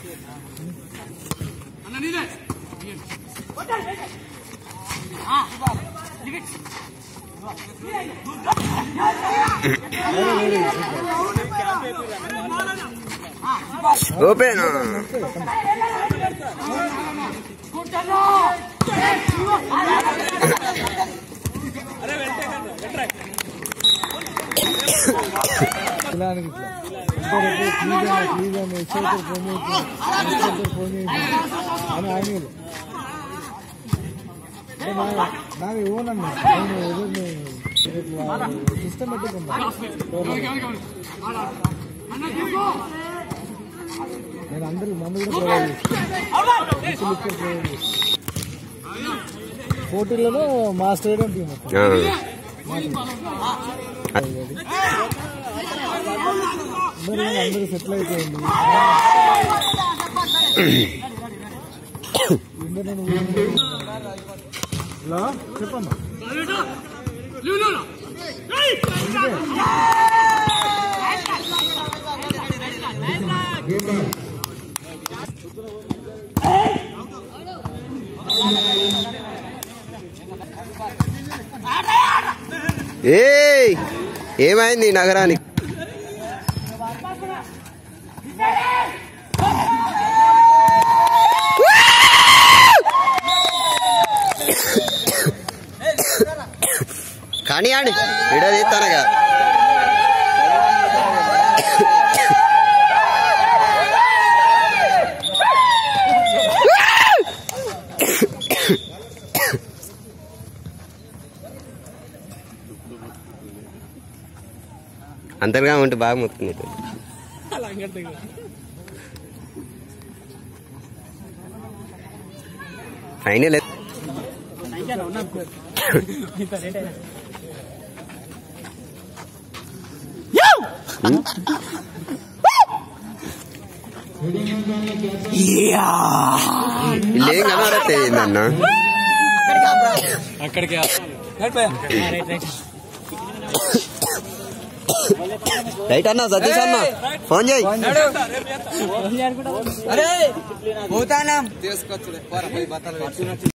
open పిల్లానికి ఇట్లా ఇద్దరు please అని ప్లీజ్ అని ఇచ్చేద్దరు ఫోన్ చేసి ఇచ్చేద్దరు ఫోన్ చేసి అని ఆయన నాది ఓనన్నా నేను ఎదురు ఇట్లా సిస్టమేటిక్ ఉందా నేను అందరికి మందు కూడా ప్రొవైడ్ చేస్తాను ప్రొవైడ్ చేస్తాను పోటీలలో మా స్టేడియం టీం మొత్తం అందరూ అందరూ సెటిల్ అయిపోయింది ఇంటర్ హలో చెప్పమ్మా ఏయ్ ఏమైంది ఈ నగరానికి కానీ ఆడి వీడియో తీస్తానగా అంతర్గా ఉంటే బాగా మొత్తుంది ఫైనల్ ఇల్లేం కనబడతే ఏందన్న రైట్ అన్న సతీష్ అన్న ఫోన్ చేయి అరే పోతానా